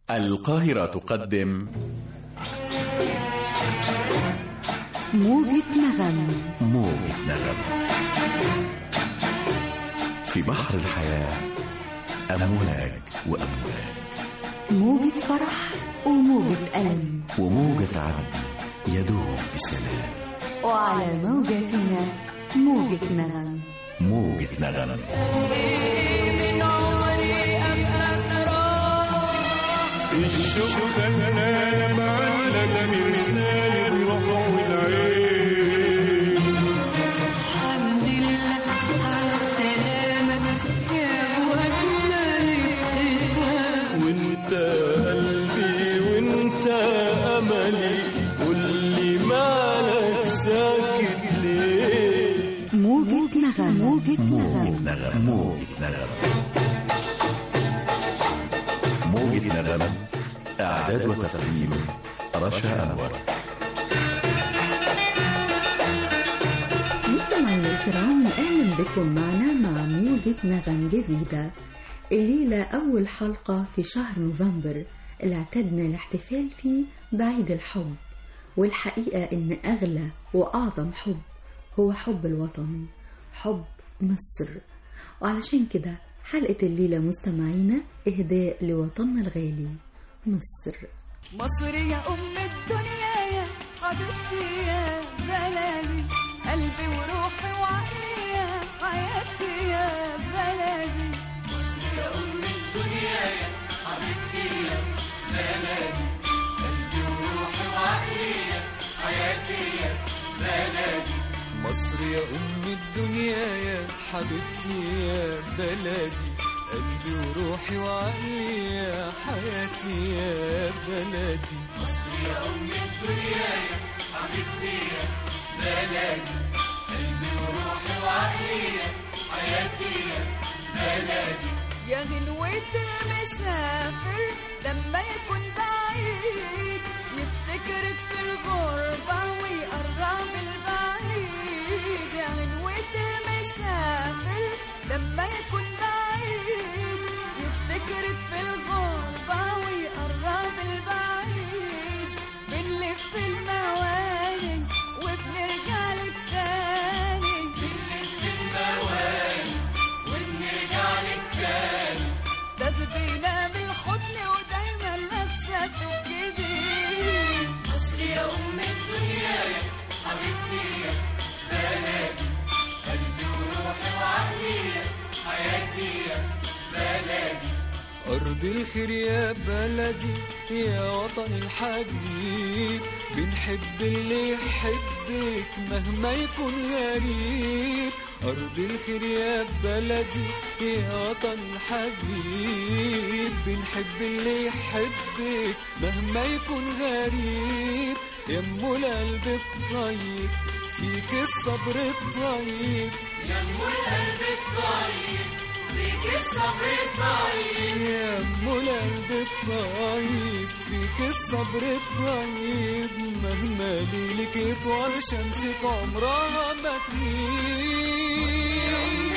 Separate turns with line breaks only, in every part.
القاهرة تقدم
موجة نغم
موجة نغم في بحر الحياة أمواج وأمواج
موجة فرح وموجة ألم
وموجة عدل يدوب بسلام
وعلى موجتنا موجة نغم
موجة نغم
الشوق خلانا معلق مرسال الروح والعين
الحمد لله على السلامة يا أبو أجمل ابتسام
وانت قلبي وانت املي واللي مالك ساكت ليه
موجة نغم موجة
موجة
نغم
نغم موجة نغم موجة نغم إعداد وتقديم رشا أنور
مستمعينا الكرام أهلا بكم معنا مع موجة نغم جديدة الليلة أول حلقة في شهر نوفمبر اللي اعتدنا الاحتفال فيه بعيد الحب والحقيقة إن أغلى وأعظم حب هو حب الوطن حب مصر وعلشان كده حلقة الليلة مستمعينا إهداء لوطننا الغالي مصر
مصر يا أم الدنيا يا حبيبتي يا بلدي قلبي وروحي وعقلي يا حياتي يا بلدي
مصر يا أم الدنيا يا حبيبتي يا بلدي قلبي وروحي وعقلي يا حياتي يا بلدي
يا غنوة المسافر لما يكون بعيد يفتكرك في الغربة ويقرب البعيد يا غنوة المسافر لما يكون بعيد يفتكرك في الغربة ويقرب البعيد بنلف المواني وبنرجع لك تاني تاخدينا بالحضن ودايما لابسه توب جديد مصر يا ام الدنيا يا حبيبتي يا بلدي قلبي وروحي وعقلي يا حياتي يا بلدي
أرض الخير يا بلدي يا وطن الحبيب بنحب اللي يحبك مهما يكون غريب أرض الخير يا بلدي يا وطن الحبيب بنحب اللي يحبك مهما يكون غريب يا ام القلب الطيب فيك الصبر الطيب يا ام القلب الطيب فيك الصبر الطيب مهما ليلك يطول شمسك عمرها ما تغيب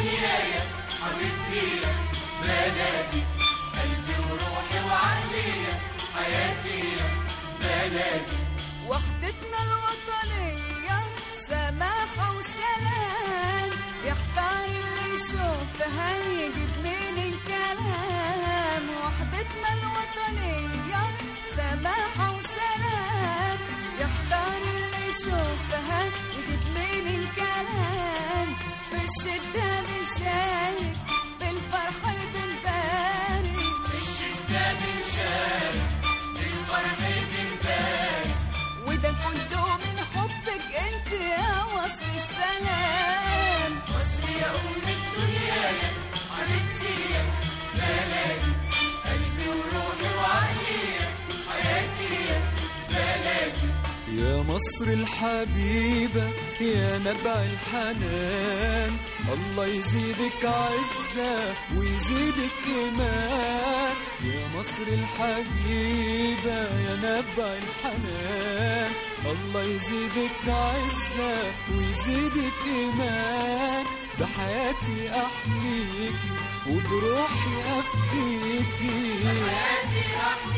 وحدتنا الوطنية سماحة وسلام يحتار اللي يشوفها يجيب من الكلام وحدتنا الوطنية سماحة وسلام يحتار اللي يشوفها يجيب من الكلام في الشدة بنشارك في الفرحة بنبارك في الشدة بنشارك في الفرحة بنبارك وده كله من حبك انت يا مصر السلام مصر يا ام الدنيا يا حبيبتي يا بلدي قلبي وروحي وعقلي يا حياتي يا بلدي
يا مصر الحبيبة يا نبع الحنان الله يزيدك عزة ويزيدك إيمان يا مصر الحبيبة يا نبع الحنان الله يزيدك عزة ويزيدك إيمان بحياتي أحميكي وبروحي أفديكي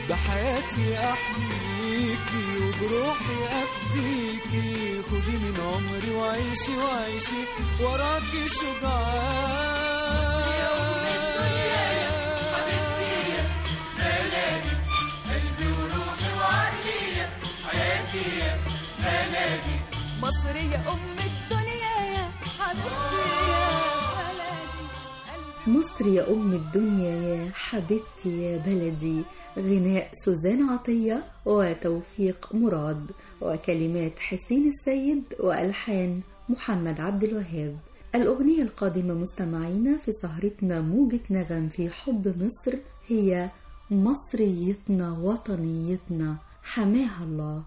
بحياتي احميكي وبروحي افديكي خدي من عمري وعيشي وعيشي وراكي شجاع
مصر يا أم الدنيا يا حبيبتي يا بلدي قلبي
مصر يا أم الدنيا يا حبيبتي يا بلدي غناء سوزان عطية وتوفيق مراد وكلمات حسين السيد وألحان محمد عبد الوهاب الأغنية القادمة مستمعينا في سهرتنا موجة نغم في حب مصر هي مصريتنا وطنيتنا حماها الله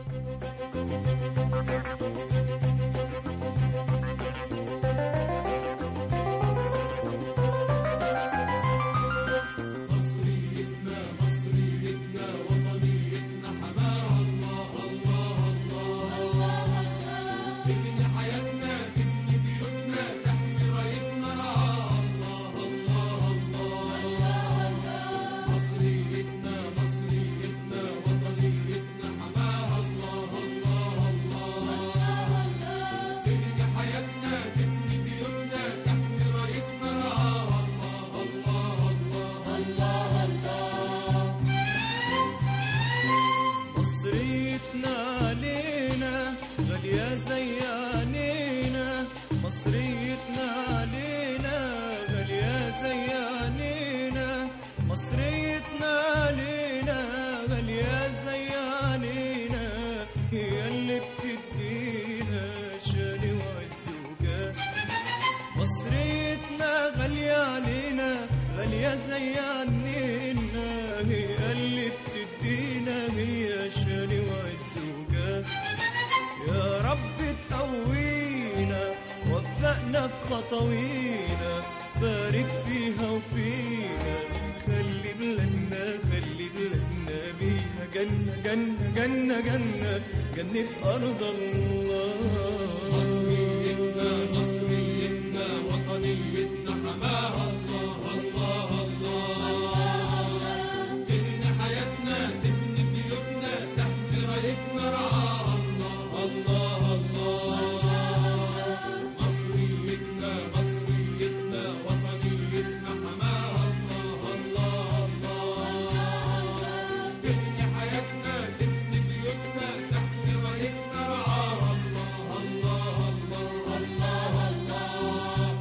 مصريتنا علينا غالية زي عينينا مصريتنا علينا غالية زي عينينا مصريتنا علينا غالية زي عينينا هي اللي بتدينا شان وعز وجاه مصريتنا غالية علينا غالية زي عنينا هي اللي بتدينا هي شان وعز وجاه يا رب تقوينا وفقنا في خطوينا بارك فيها وفينا خلي بلادنا خلي بلادنا بيها جنة جنة جنة جنة جنة أرض الله مصريتنا مصريتنا وطنيتنا حماها الله الله الله تبني حياتنا تبني بيوتنا تحمي رايتنا رعاها الله الله الله مصريتنا مصريتنا وطنيتنا حماها الله الله الله تبني حياتنا تبني بيوتنا تحمي رايتنا رعاها الله الله الله الله الله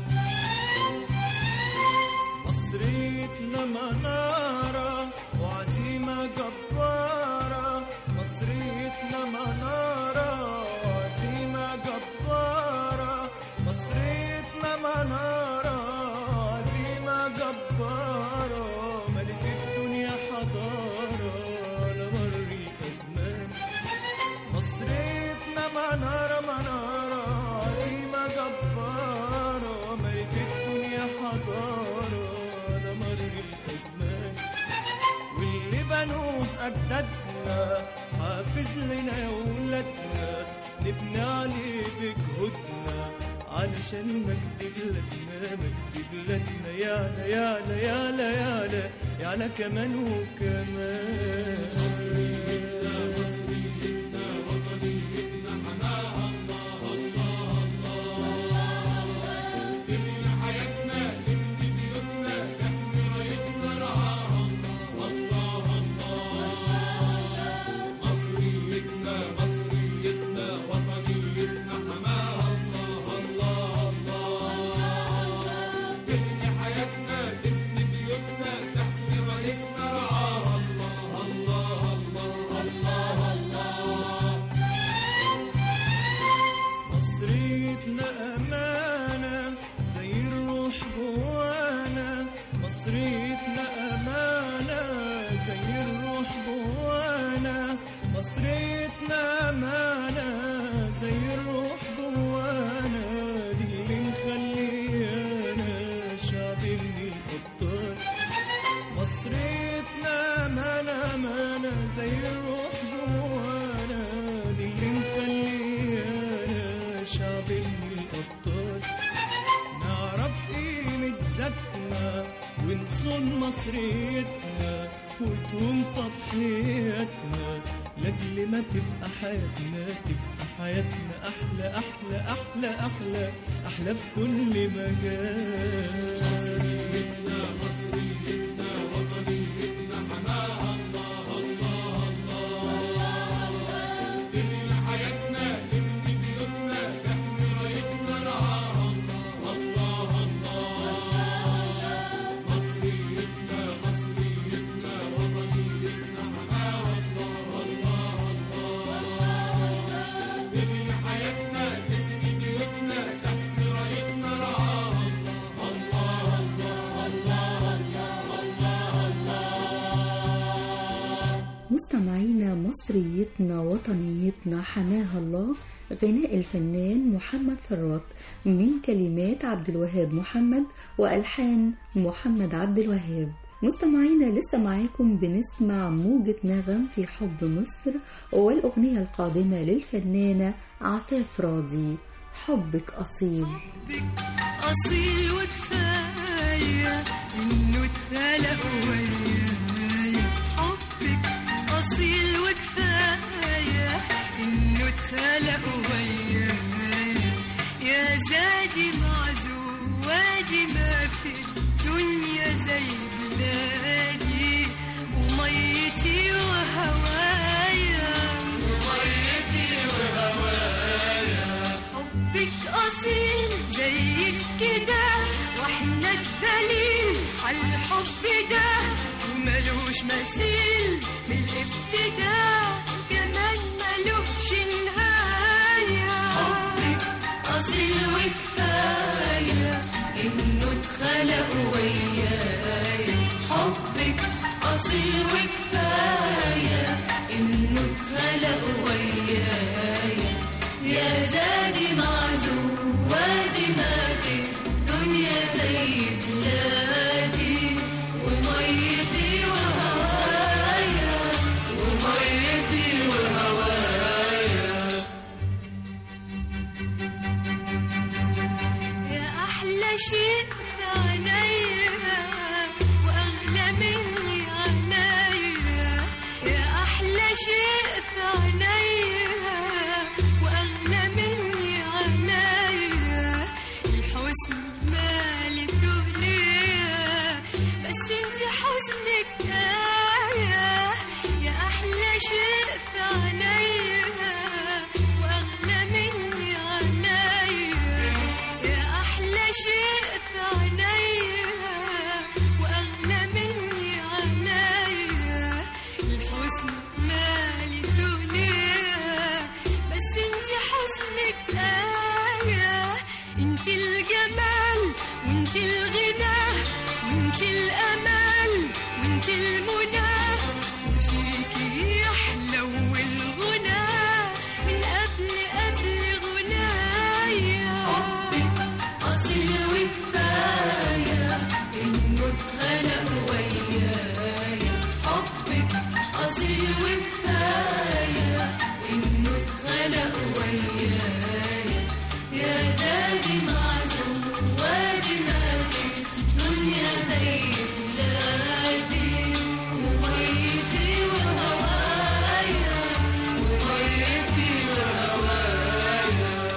مصريتنا منارة وعزيمة جبارة مصريتنا منارة وعزيمة جبارة مصريتنا منارة وعزيمة جبارة ملك الدنيا حضارة على مر الأزمان مصريتنا منارة منارة عزيمة جبارة ملك الدنيا حضارة على مر الأزمان واللي بنوه أجدادنا حافظ لنا يا ولادنا نبني عليه بجهودنا علشان مجد بلادنا مجد بلادنا يالا يالا يالا يالا يالا كمان وكمان مصريتنا مصريتنا وطنيتنا حماها الله الله الله تبني حياتنا تبني بيوتنا تحمي رايتنا رعاها الله الله الله مصريتنا مصريتنا وطنيتنا حماها الله الله الله تبني حياتنا تبني بيوتنا تحمي رايتنا رعاها الله الله الله الله الله مصريتنا أمانة زي الروح جوانا مصريتنا أمانة زي الروح جوانا مصريتنا أمانة زي الروح جوانا دي اللي مخليانا شعب من الأبطال مصريتنا أمانة أمانة زي الروح جوانا دي اللي مخليانا شعب من الأبطال نعرف قيمة ذاتنا ونصون مصريتنا
وتقوم تضحياتنا لاجل ما تبقى حياتنا تبقى حياتنا احلى احلى احلى احلى احلى في كل مجال
مستمعينا مصريتنا وطنيتنا حماها الله غناء الفنان محمد ثروت من كلمات عبد الوهاب محمد وألحان محمد عبد الوهاب مستمعينا لسه معاكم بنسمع موجة نغم في حب مصر والأغنية القادمة للفنانة عفاف راضي حبك أصيل
أصيل وكفاية إنه اتخلق وياي حبك أصيل وكفاية إنه اتخلق وياي يا زادي معزوم وادي ما في الدنيا زي بلادي وميتي وهوايا وميتي وهوايا حبك أصيل زيك كده واحنا الدليل على الحب ده وملوش مثيل من الابتداء كمان ملوش نهاية حبك أصيل وكفاية إنه اتخلق وياي حبك أصيل وكفاية إنه اتخلق وياي يا زادي معزوم وادي ما في دنيا زي بلادي وميتي وهوايا وميتي وهوايا يا أحلى شيء في عينيا وأغلى مني عينيا يا أحلى شيء في عينيا وأغلى مني عينيا الحسن مالي الدنيا بس انت حزنك آية يا أحلى شيء في عينيا وأغلى مني عينيا يا أحلى شيء في عينيا وأغلى مني عينيا الحزن مالي الدنيا بس انت حزنك آية انت الجمال وانت الغنى وانت الأمل وانت المنى وفيكي يحلو الغنى من قبل قبل غنايا حبك أصيل وكفاية إنه اتخلق وياي حبك أصيل وكفاية إنه اتخلق وياي يا زادي معزوم وادي مالك دنيا زي بلادي وميتي وهوايا وميتي وهوايا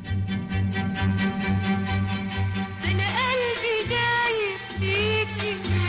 أنا قلبي دايب فيكي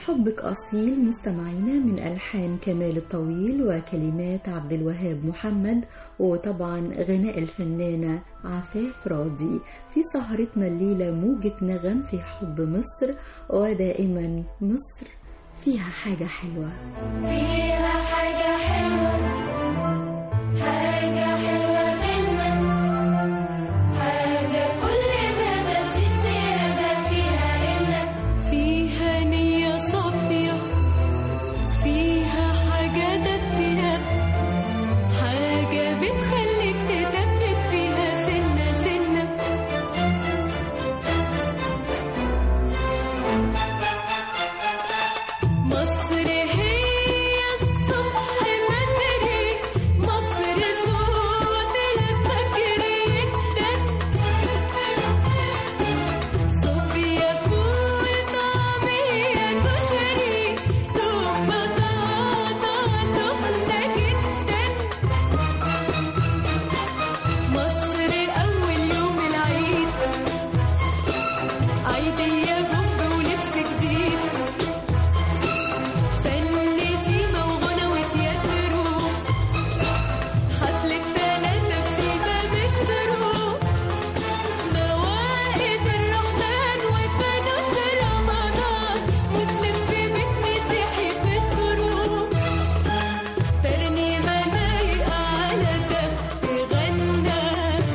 حبك أصيل مستمعينا من ألحان كمال الطويل وكلمات عبد الوهاب محمد وطبعا غناء الفنانة عفاف راضي في سهرتنا الليلة موجة نغم في حب مصر ودائما مصر فيها حاجة حلوة
فيها حاجة حلوة حاجة حلوة منا حاجة كل ما بتزيد زيادة فيها إن
فيها نية صافية فيها حاجة دافية حاجة بتخليك تثبت فيها سنة سنة مصر هي الصبح بدري مصر صوت الفجر يدن صوفيا فول طعمية كشري دوب بطاطا سخنة جدا مصر أول يوم العيد عيدية بومب ولبس جديد فن سيما وغنى وتياترو حفلة تلاتة بسيما مترو موائد الرحمن وفانوس رمضان مسلم في بيت مسيحي في الدروب ترنيمة لايقة على ده تغنى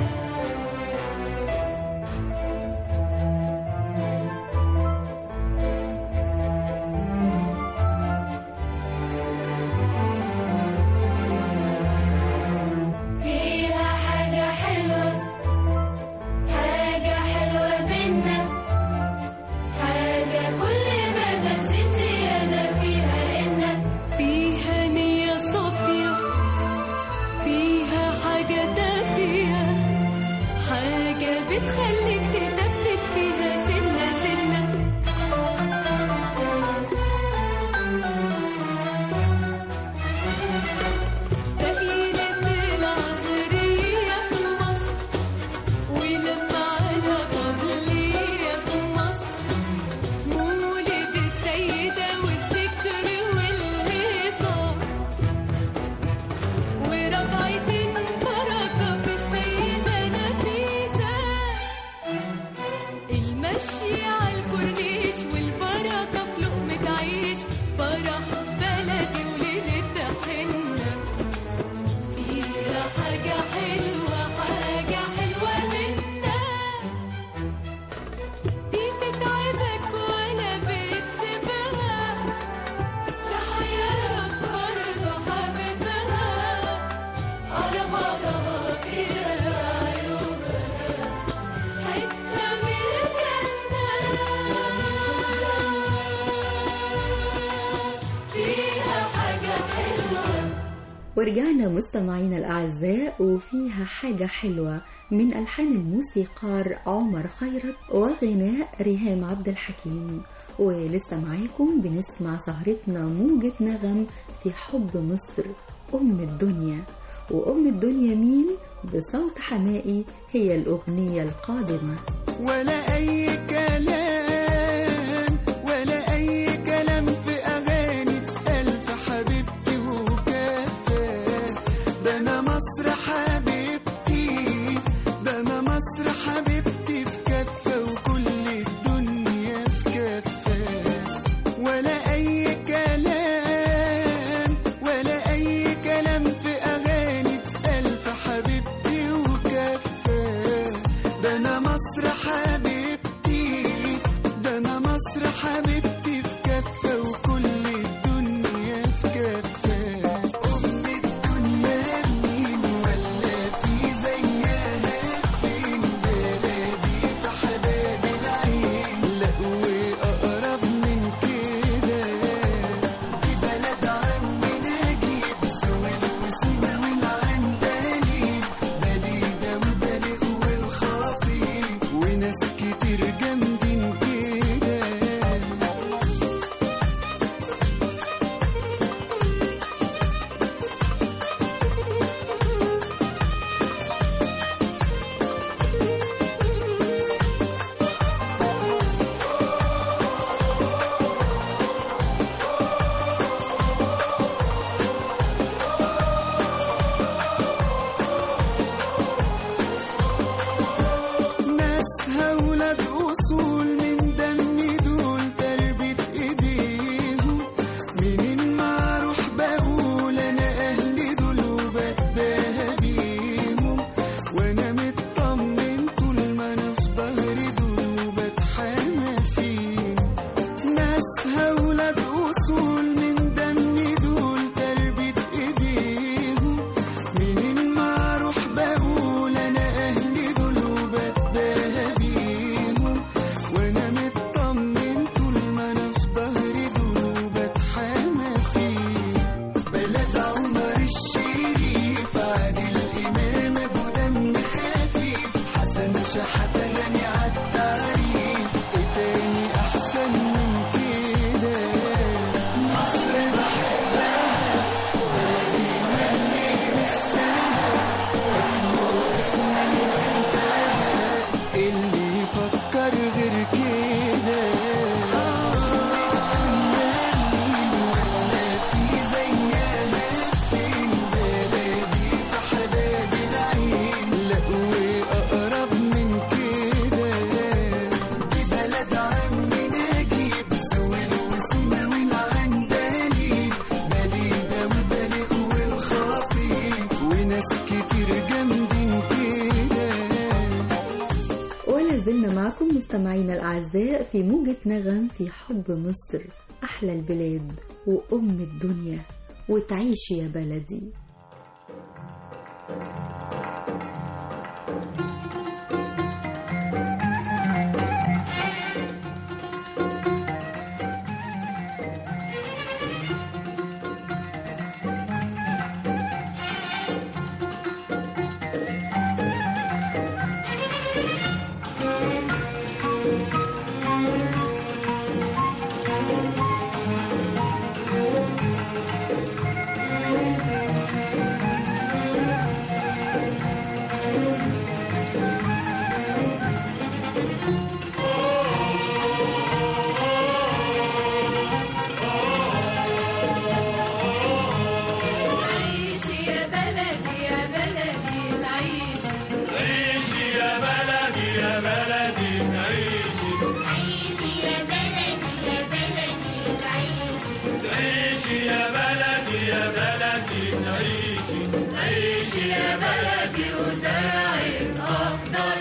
فيها حاجة حلوة حاجة حلوة بينا حاجة كل ما بتزيد زيادة فيها إن
فيها نية صافية فيها حاجة دافية حاجة بتخليك تثبت فيها سنة سنة تقيلة العصرية في مصر ولما على طبلية في مصر مولد السيدة والذكر والهيصة ورجعتين بركة في السيدة نفيسة المشي على الكورنيش والبركة في لقمة عيش فرح بلدي وليلة حنة فيها حاجة حلوة حاجة حلوة منا دي تتعبك ولا بتسيبها تحيرك برضه حبيبها على بعضها كده عيوبها حتة من الجنة فيها حاجة حلوة
ورجعنا مستمعينا الأعزاء وفيها حاجة حلوة من ألحان الموسيقار عمر خيرت وغناء ريهام عبد الحكيم ولسه معاكم بنسمع سهرتنا موجة نغم في حب مصر أم الدنيا وأم الدنيا مين؟ بصوت حمائي هي الأغنية القادمة
ولا أي كلام ولا أي كلام في أغاني ألف حبيبتي وكفى ده أنا مصر حبيبتي ده أنا مصر حبيبتي في كفة وكل الدنيا في كفة ولا أي كلام ولا أي كلام في أغاني ألف حبيبتي وكفى ده أنا مصر حبيبتي ده أنا مصر حبيبتي في كفة وكل الدنيا في كفة أم الدنيا مين ولا في زيها فين بلادي في حباب العين لا وأقرب من كده دي بلد عمي نجيب سويل وسينا والعندليب بليدة وبلق والخطيب وناس كتير جامدين كده ناسها ولاد أصول من دم دول تربية إيديهم منين ما أروح بقول أنا أهلي دول وبتباهى بيهم وأنا مطمن طول ما أنا في ظهري دول وبتحامى فيه بلد عمر الشريف عادل إمام أبو دم خفيف حسن شحاتة غني عالتعريف إيه تاني أحسن من كده مصر بحبها بلدي مليء السنة أجمل اسمي وانتهى اللي يفكر غير كده ولا في زيها فين بلدي في حباب العين لا وأقرب من كده دي بلد عمي نجيب سويل وسومة والعندليب بليدة وبليغ والخطيب وناس كتير جامدين كده
ولا زلنا معكم مستمعينا الأعزاء في موجة نغم في حب مصر أحلى البلاد وأم الدنيا وتعيش يا بلدي
عيشي يا بلدي يا بلدي عيشي
عيشي يا بلدي يا بلدي عيشي
عيشي يا بلدي يا بلدي عيشي
عيشي يا بلدي يا بلدي عيشي
عيشي يا بلدي وزرعك أخضر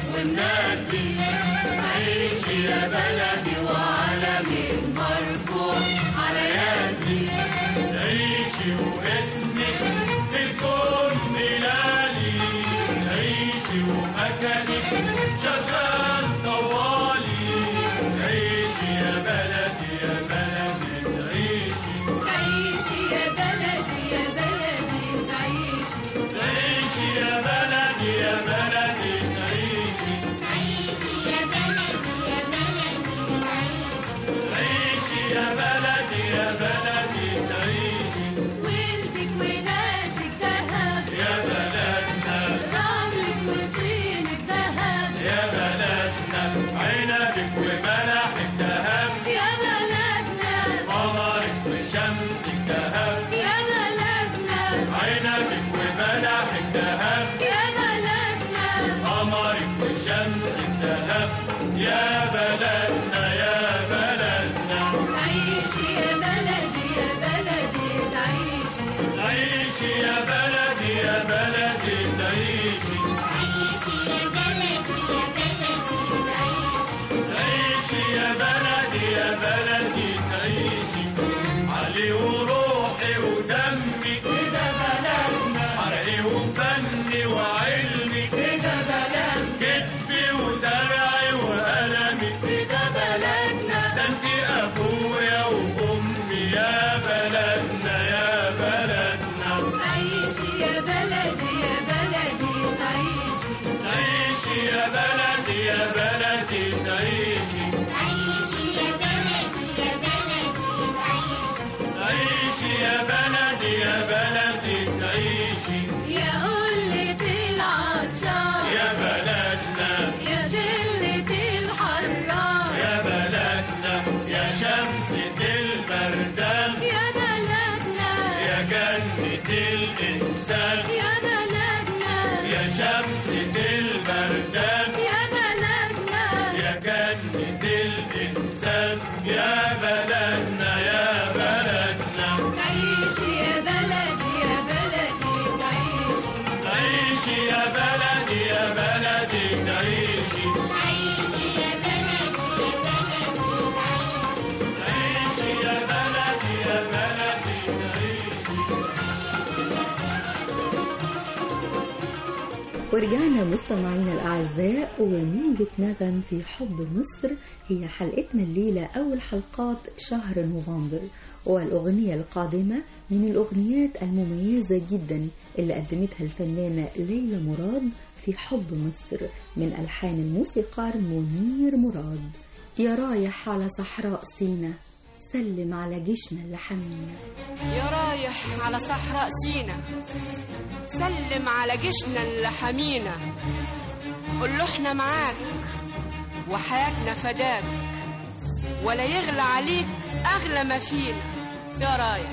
ومنادي عيشي يا بلدي وعلمك مرفوع على يدي
عيشي واسمك في الكون ملالي عيشي ومكانك شغال طوالي عيشي يا بلدي يا بلدي عيشي
عيشي يا بلدي يا بلدي عيشي
عيشي يا بلدي يا بلدي عيشي
عيشي يا بلدي يا بلدي عيشي
عيشي يا بلدي يا بلدي عيشي
ولدك وناسك دهب
يا بلدنا
رملك وطينك دهب
يا بلدنا عنبك وبلحك ذهب
يا بلدنا
قمرك وشمسك ذهب
يا بلدنا
عنبك وبلحك ذهب
يا بلدنا
قمرك وشمسك ذهب يا بلدنا يا بلدنا
عيشي يا بلدي يا بلدي تعيشي
عيشي يا بلدي يا بلدي تعيشي
عيشي يا بلدي يا بلدي تعيشي
عيشي يا بلدي يا بلدي تعيشي علي وروحي ودمي
ده بلدنا
عرقي وفني وعلمي
ده بلدنا
كتفي وزرعي وقلمي
ده بلدنا
ده انت ابويا وامي يا بلدنا يا بلدنا
عيشي يا بلدي يا بلدي تعيشي
عيشي يا بلدي يا بلدي تعيشي
عيشي يا بلدي يا بلدي تعيشي
عيشي يا بلدي يا بلدي تعيشي
يا قلة العطشان
يا بلدنا
يا دلة الحران
يا بلدنا يا شمسة البردان
يا بلدنا
يا جنة الإنسان
يا بلدنا
يا شمسة البردان
يا بلدنا
يا جنة الإنسان يا بلدنا يا بلدنا
عيشي يا بلدي يا بلدي تعيشي
عيشي يا بلدي يا بلدي تعيشي
عيشي يا بلدي يا بلدي تعيشي
ورجعنا مستمعينا الأعزاء وموجة نغم في حب مصر هي حلقتنا الليلة أول حلقات شهر نوفمبر والأغنية القادمة من الأغنيات المميزة جدا اللي قدمتها الفنانة ليلى مراد في حب مصر من ألحان الموسيقار منير مراد يا رايح على صحراء سينا سلم على جيشنا اللي حمينا
يا رايح على صحراء سينا سلم على جيشنا اللي حمينا قول له احنا معاك وحياتنا فداك ولا يغلى عليك اغلى ما فينا يا رايح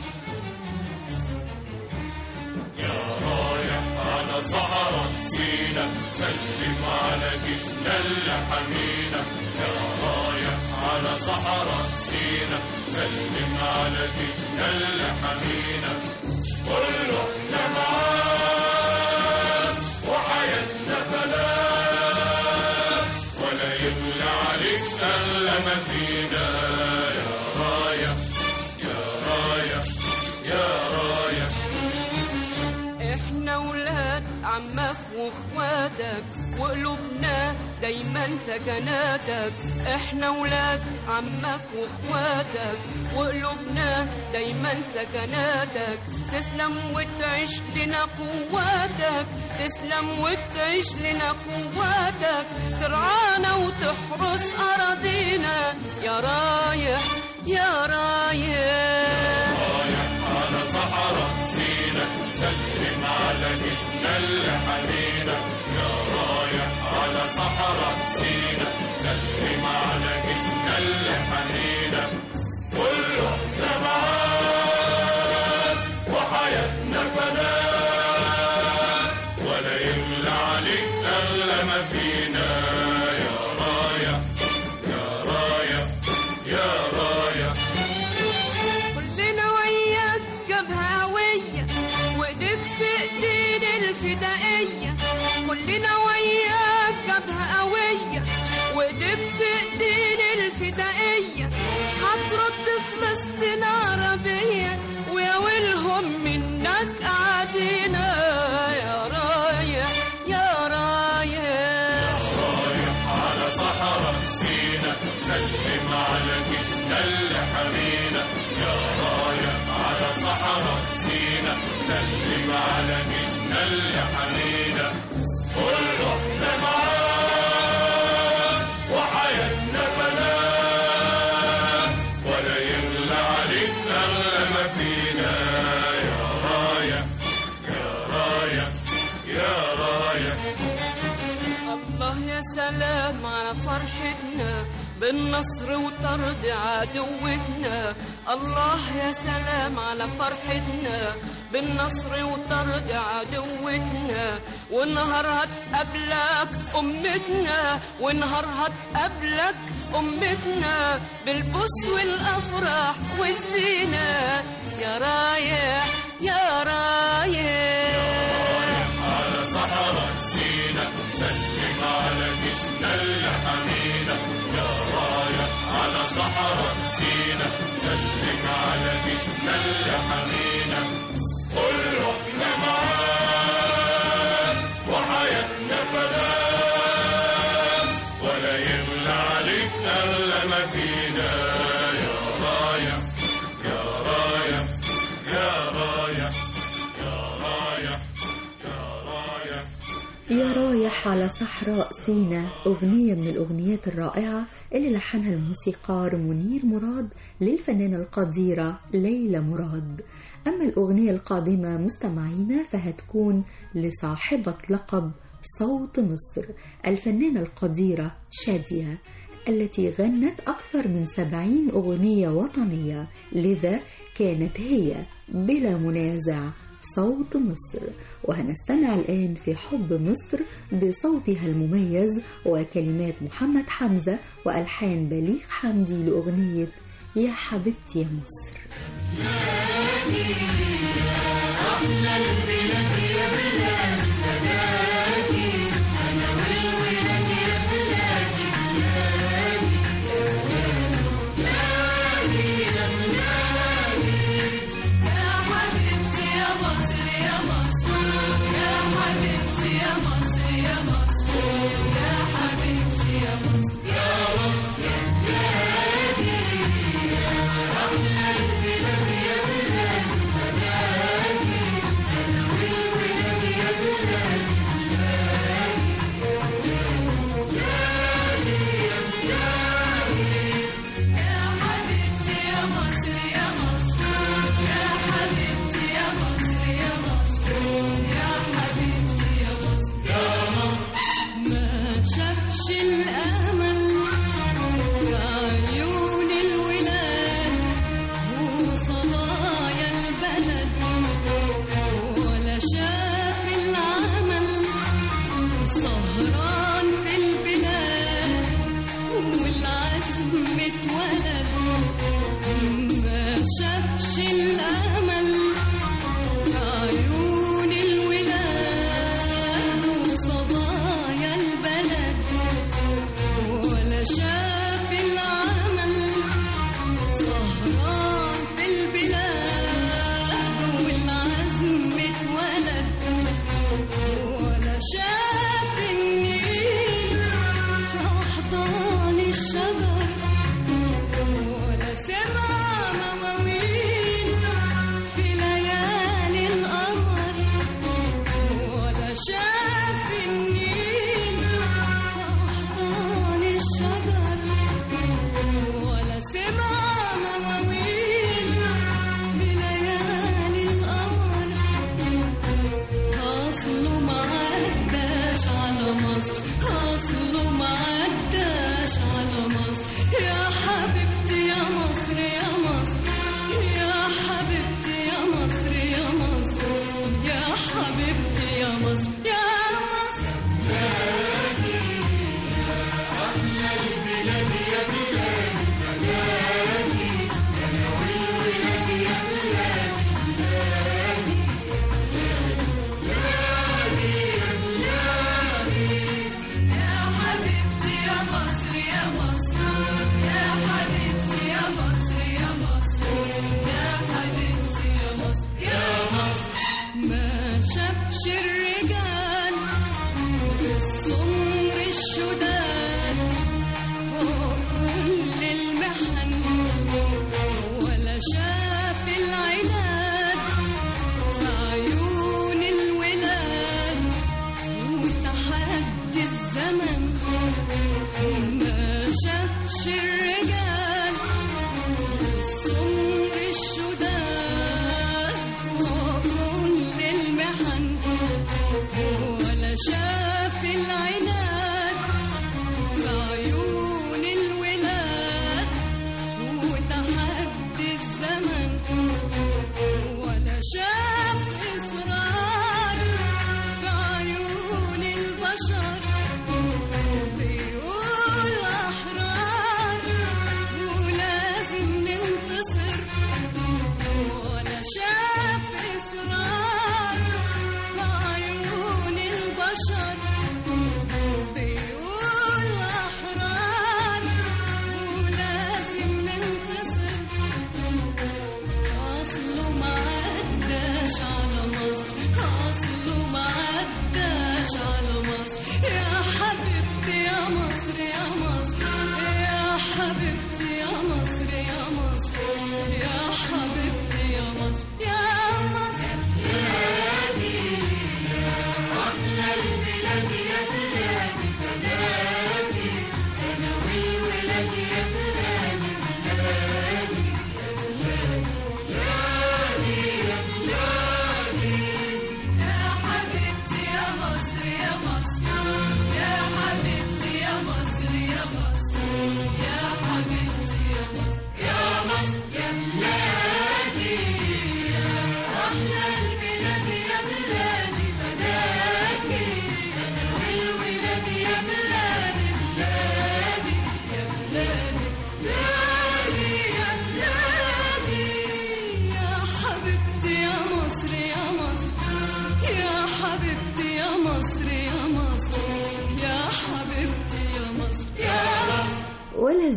على صحراء سينا سلم على جيشنا اللي حمينا يا رايح على صحراء سينا سلم على جيشنا اللي حمينا كله احنا معاك وحياتنا فلاك ولا يغلى عليك الا ما فينا يا رايح يا رايح يا رايح
احنا ولاد عمك واخواتك وقلوبنا دايما سكناتك احنا ولاد عمك واخواتك وقلوبنا دايما سكناتك تسلم وتعيش لنا قواتك تسلم وتعيش لنا قواتك ترعانا وتحرس اراضينا يا رايح يا رايح
على صحراء سينا سلم على جيشنا اللي حمينا يا رايح على صحراء سينا سلم على جيشنا اللي حمينا كله احنا معاك وحياتنا فداك ولا يملى عليك الا ما فينا يا رايح يا رايح يا رايح
كلنا وياك جبهة هوية وايديك في ايدين الفدائية كلنا وياك جبهة قوية وايديك في ايدين الفدائية هترد فلسطين عربية ويا ويلهم منك قاعدين يا رايح يا رايح
على صحراء سينا سلم على جيشنا اللي حمينا يا رايح على صحراء سينا سلم على جيشنا اللي حمينا كله احنا معاك وحياتنا فداك ولا يغلى عليك اغلى ما فينا يا رايح يا رايح يا رايح
الله يا سلام على فرحتنا بالنصر وطرد عدوتنا الله يا سلام على فرحتنا بالنصر وطرد عدوتنا ونهار هتقابلك أمتنا ونهار هتقابلك أمتنا بالبوس والأفراح والزينة يا رايح يا رايح
على صحراء سينا سلم على جيشنا اللي حمينا يا رايح على صحراء سينا سلم على جيشنا اللي حمينا كله احنا معاك وحياتنا فداك ولا يغلى عليك اغلى ما فينا يا رايح يا رايح يا رايح يا رايح يا رايح
يا رايح على صحراء سينا أغنية من الأغنيات الرائعة اللي لحنها الموسيقار منير مراد للفنانة القديرة ليلى مراد أما الأغنية القادمة مستمعينا فهتكون لصاحبة لقب صوت مصر الفنانة القديرة شادية التي غنت أكثر من سبعين أغنية وطنية لذا كانت هي بلا منازع صوت مصر وهنستمع الآن في حب مصر بصوتها المميز وكلمات محمد حمزة وألحان بليغ حمدي لأغنية يا حبيبتي يا مصر
يا حبيبتي يا مصر يا مصر يا حبيبتي يا مصر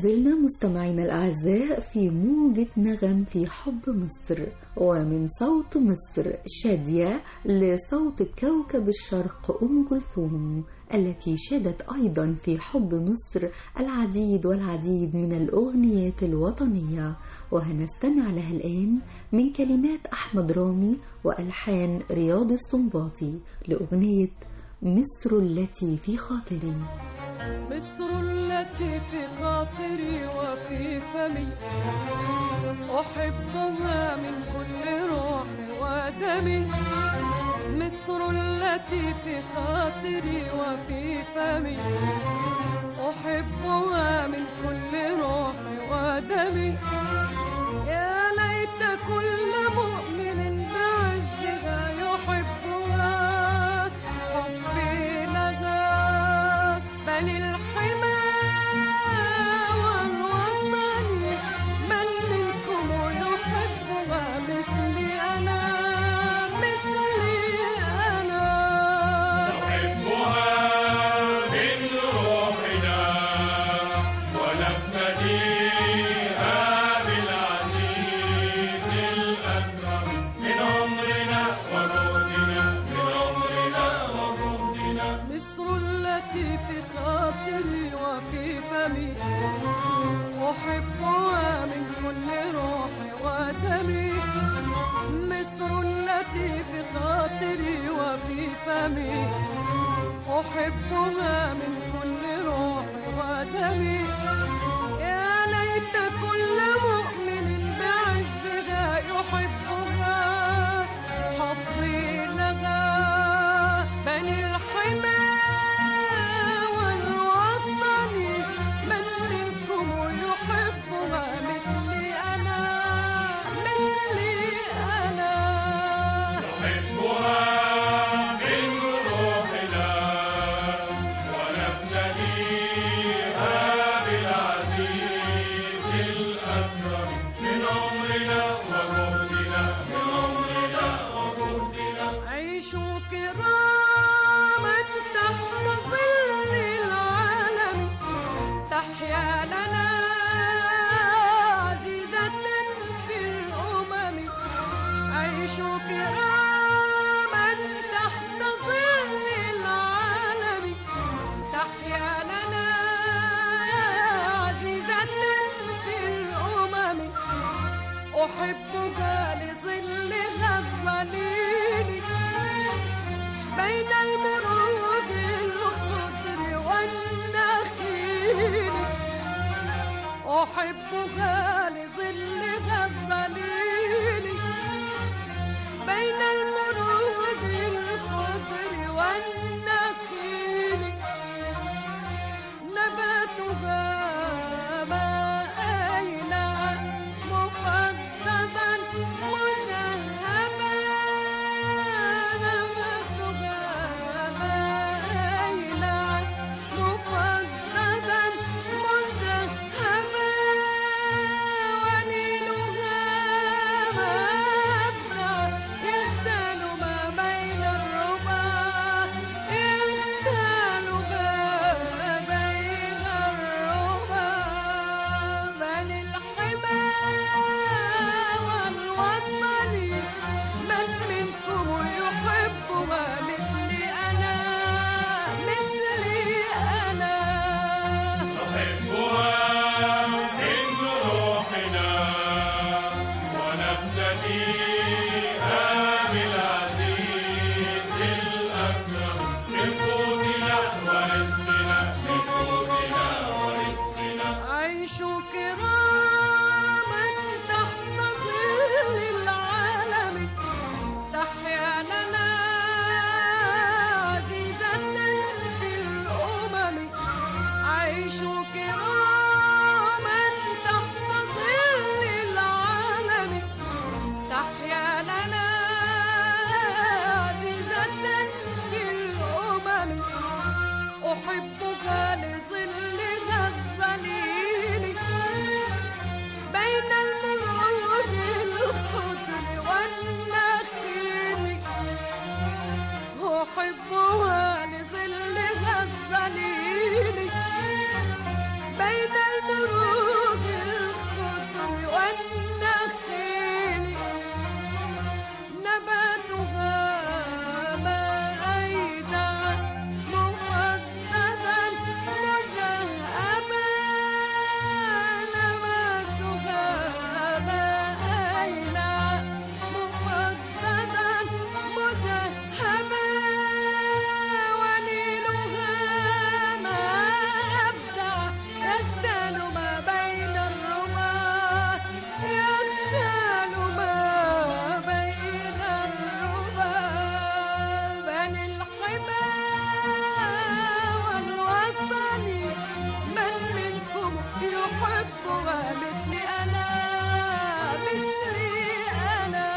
زلنا مستمعينا الأعزاء في موجة نغم في حب مصر ومن صوت مصر شادية لصوت كوكب الشرق أم كلثوم التي شادت أيضا في حب مصر العديد والعديد من الأغنيات الوطنية وهنستمع لها الآن من كلمات أحمد رامي وألحان رياض السنباطي لأغنية مصر التي في خاطري
مصر التي في خاطري وفي فمي أحبها من كل روح ودمي مصر التي في خاطري وفي فمي أحبها من كل روح ودمي يا ليت كل مؤمن بعزها يحبها حبي لها بل الحمى والوطن من منكم يحبها مثلي أنا مثلي أنا
نحبها من روحنا ونفتديها بالعزيز الأكرم من عمرنا وجهدنا من عمرنا وجهدنا
مصر التي في خاطري وفي فمي أحبها من كل روح ودمي مصر التي في خاطري وفي فمي أحبها من كل روح ودمي يا ليت كل مؤمن بعزها يحبها حظي لها بني الحمى والوطن من منكم يحبها مثلي أنا مثلي أنا
نحبها من روحنا ونفتديها بالعزيز الأكرم من عمرنا وجهدنا من عمرنا وجهدنا
عيشوا كراما تحت ظل العالم تحيا لنا عزيزة في الأمم عيشوا كراما تحت ظل العالم تحيا لنا عزيزة في الأمم أحبها لظلها الظليل بين المرود الخضر والنخيل أحبها لظلها الظليل بين المرود الخضر والنخيل نباتها ما أينع مفضبا مذهبا نباتها ما أينع مفضبا مذهبا ونيلها ما أبدع يغتال ما بين الربا يغتال ما بين الربا بل الحمى والوطن من منكم يحبها مثلي أنا مثلي أنا
نحبها من روحنا ونفتديها بالعزيز الأكرم من قوتنا ورزقنا من قوتنا ورزقنا
عيشوا كراما تحت ظل العالم تحيا لنا عزيزة في الأمم عيشوا كراما تحت ظل العالم تحيا لنا عزيزة في الأمم أحبها لظلها الظليل بين المرود الخضر والنخيل أحبها لظلها الظليل بين المرود ورود الخضر والنخيل نباتها ما أيدع مخضدا مذهبا نباتها ما أيدع مخضدا مذهبا ونيلها ما أبدع يغتال ما بين الرماة يغتال ما بين الرماة بني الحمى والوطن من منكم يحبها مثلي أنا مثلي أنا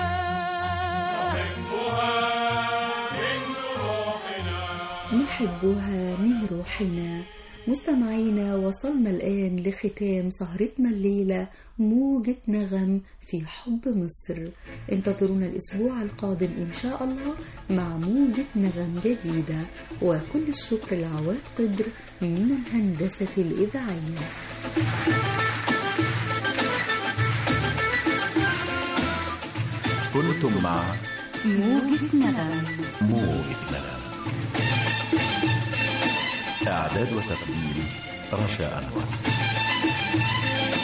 نحبها من روحنا مستمعينا وصلنا الآن لختام سهرتنا الليلة موجة نغم في حب مصر انتظرونا الأسبوع القادم إن شاء الله مع موجة نغم جديدة وكل الشكر لعواد قدر من الهندسة الإذاعية
كنتم مع
موجة نغم
موجة نغم إعداد وتقديم رشا أنور